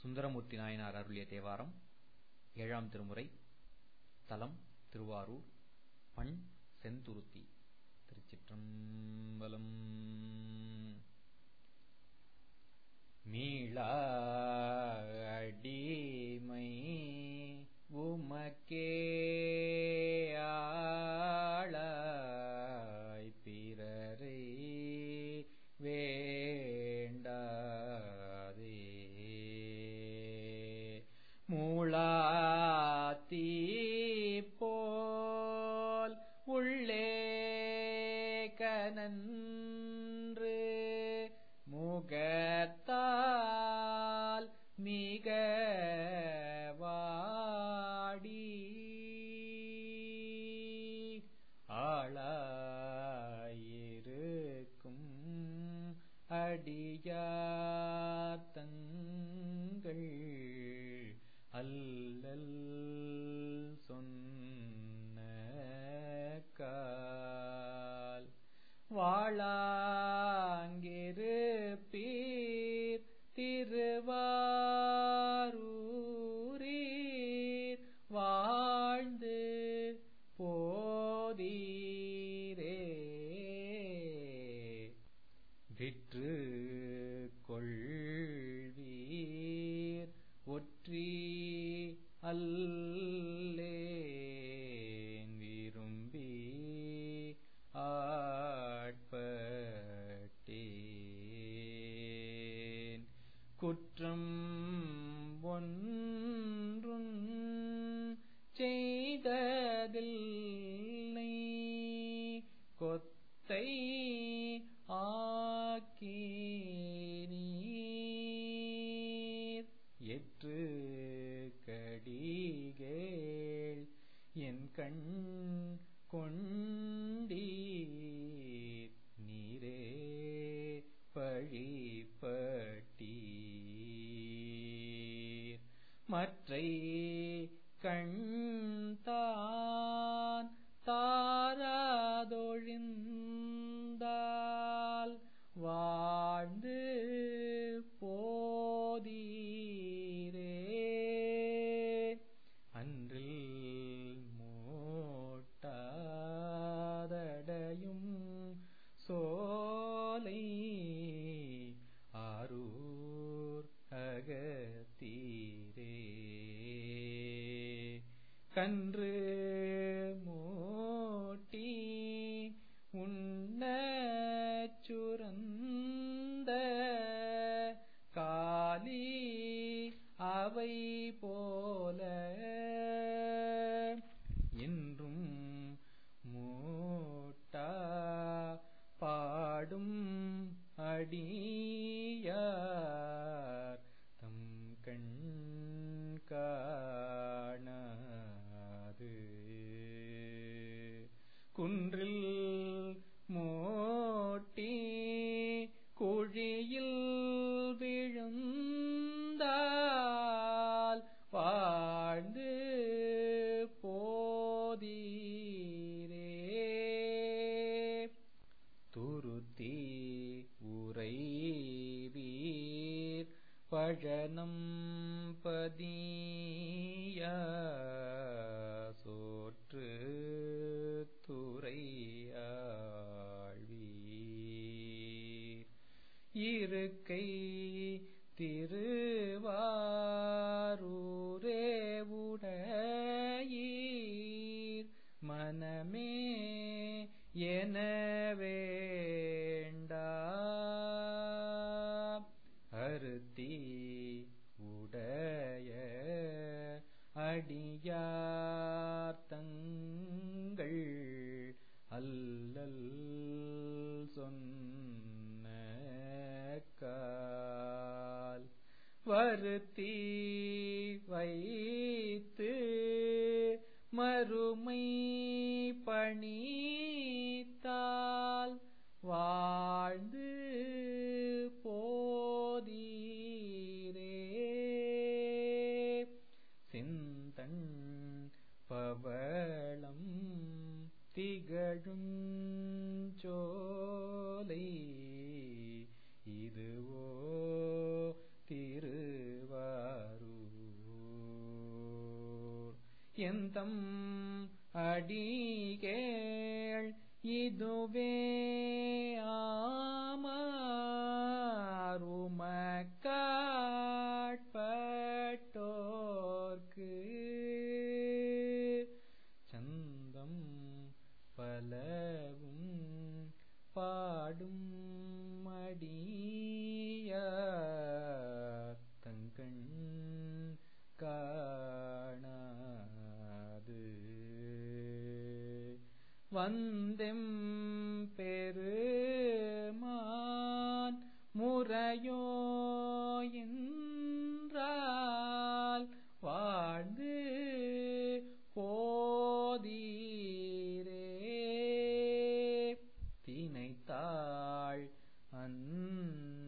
சுந்தரமூர்த்தி நாயனார் அருளிய தேவாரம் ஏழாம் திருமுறை தலம் திருவாரூர் பண் செந்துருத்தி திருச்சிற்றம்பலம் மீளா அடிமை உமக்கே ஆளாய் பிறரை வேண்டாதே மூளாத்தீ போல் உள்ளே கனன்று முகத்தால் மிக வாடி ஆளாயிருக்கும் அடியாத்தங்கள் அல்லல் சொன்ன கால் வாழாங்கிருப்பீர் திருவாரூரீர் வாழ்ந்து போதீரே விற்று கொள்வீர் ஒற்றி அல்லேன் விரும்பி ஆட்பட்டேன் குற்றம் ஒன்றும் செய்ததில்லை கொத்தை ஆக்கீனீர் எற்று கடிகேள் என் கண் கொண்டீர் நீரே பழிப்பட்டீர் மற்றை கண்தான் தாராதொழிந்தால் வாழ்ந்து போதீரே அன்றில் மூட்டாதடையும் சோலை ஆரூர் அகத்தீரே கன்று மூட்டி உண்ண சுரந்த காலி அவை போல என்றும் மூட்டா பாடும் அடியார் தம் கண் காணாது குன்றில் மோட்டி குழியில் விழுந்தால் வாழ்ந்து போதீரே துருத்தி உறைவீர் பழனம் பதிய சோற்று துறையாழ்வீர் இருக்கை திருவாரூரே உடையீர் மனமே என வேண்டா அருத்தி உடைய அடியார்த்தங்கள் அல்லல் சொன்ன கால் வருத்தி வைத்து மறுமை பணித்தால் வாழ்ந்து போதீரே சிந்தன் பவளம் திகழும் சோலை இதுவோ திருவாரூர் எந்தம் அடிகேள் இதுவே ஆமாருமக்காட்பட்டோர்க்கு சந்தம் பலவும் பாடும் மடிய தங்கண் காணாது வந்தெம் பெருமான் முறையோ என்றால் வாழ்ந்து போதீரே தினைத்தாள் அன்ன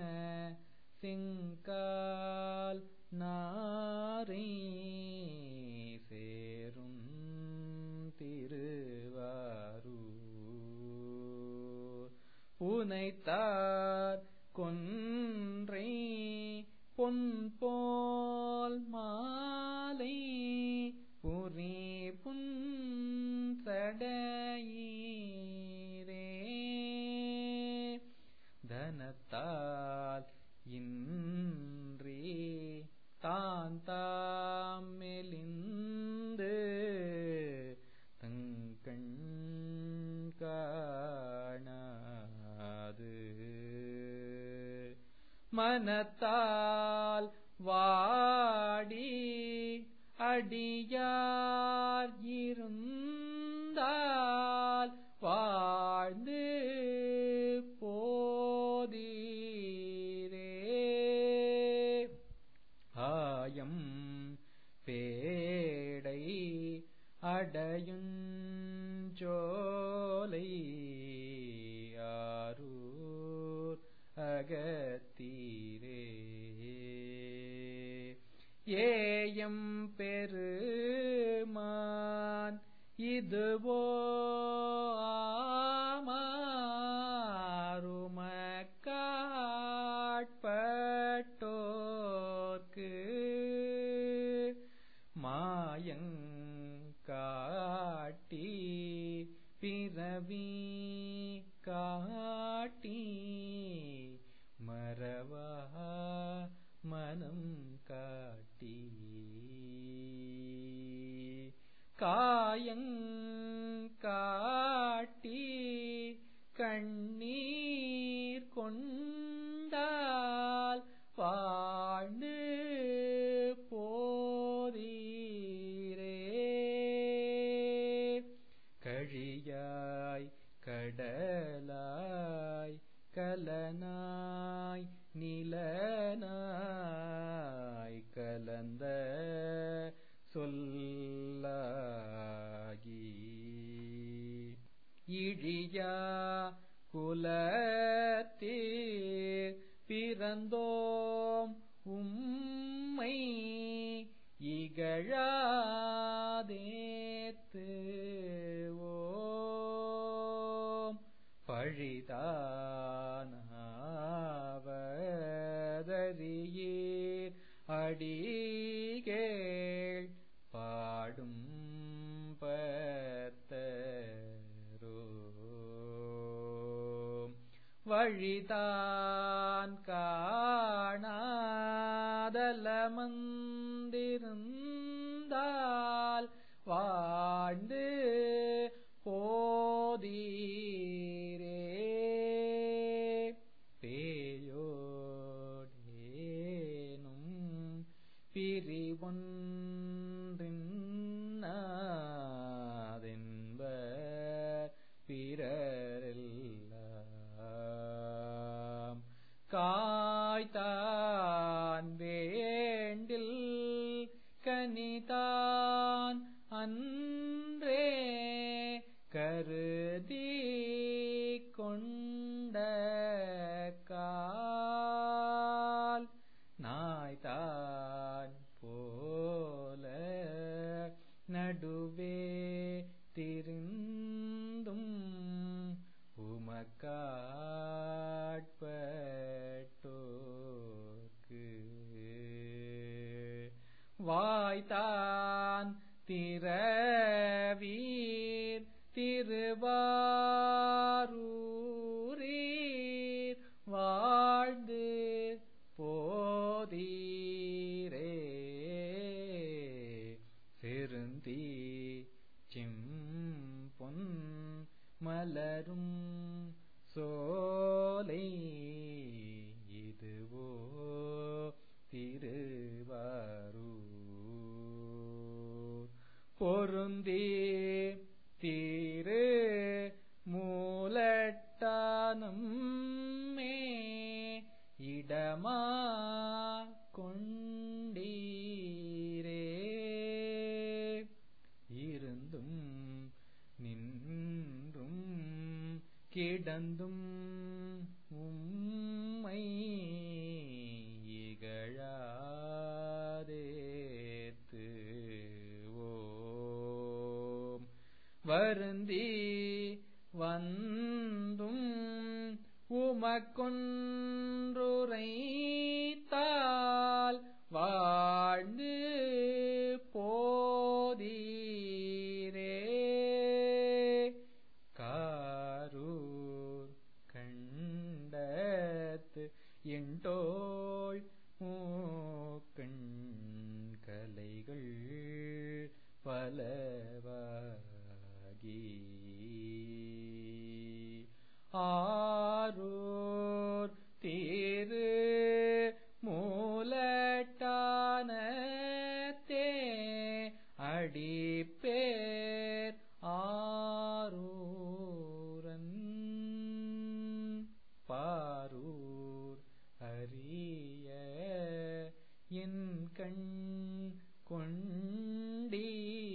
செங்கால் நாரை சேரும் திருவாரூர் புனைத்தார் கொன்றை பொன் போல் மாலை புரி புன்சடையீரே தனத்தால் இன்றி தான் தாம் மெலிந்து தங்கண் காணாது மனத்தால் வாடி அடியார் இருந்தால் வாழ்ந்து போதீரே ஆயம் பேடை அடையுஞ்சோலை ஆரூர் அகத்தீரே ஏயம் பெருமான் இதுவோ ஆமாருமக்காட்பட்டோர்க்கு மாயங்காட்டி பிறவி காட்டி மறவா மனம் காட்டி காயங்காட்டி கண்ணீர் கொண்டால் வாழ்ந்து போதீரே கழியாய் கடலாய் கலனாய் நிலனாய் கலந்த சொல்லாகி இழியா குலத்தீர் பிறந்தோம் உம்மை இகழாதேத்து ஓம் பழிதானவதறியீர் அடிகேள் பாடும் பத்தரோம் வழிதான் காணாதலமந்திருந்தால் வாழ்ந்து போதீரே பேயோடேனும் பிரிவொன்றின்னாதென்பர் பிறரெல்லாம் காய்தான் வேண்டில் கனிதான் அன்றே கருதி கொண்ட கால் நாய்தான் போல நடுவே திரிந்தும் உமக்காட்பட்டோர்க்கு வாய்தான் திரவீர் திருவாரூரீர் வாழ்ந்து போதீரே செருந்தி செம்பொன் மலரும் சோலை இதுவோ திருவாரூர் பொருந்தி தீரு மூலட்டானம் மே இடமா கொண்டீரே இருந்தும் நின்றும் கிடந்தும் உம்மை இகழாதேத்து ஓம் வருந்தி வந்தும் உமக்கொன்றுரைத்தால் வாழ்ந்து போதீரே காரூர் கண்டத்து எண்டோள் மூக்கண் கலைகள் பலவாகி ஆரூர் தீரு மூலட்டானத்தே அடிப்பேர் ஆரூரன் பாரூர் அறிய என் கண் கொண்டீ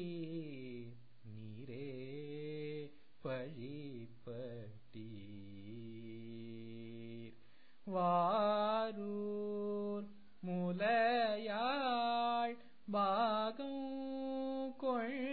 நீரே பழிப்பட்டீர் வாரூர் முலையாள் பாகம் கொள்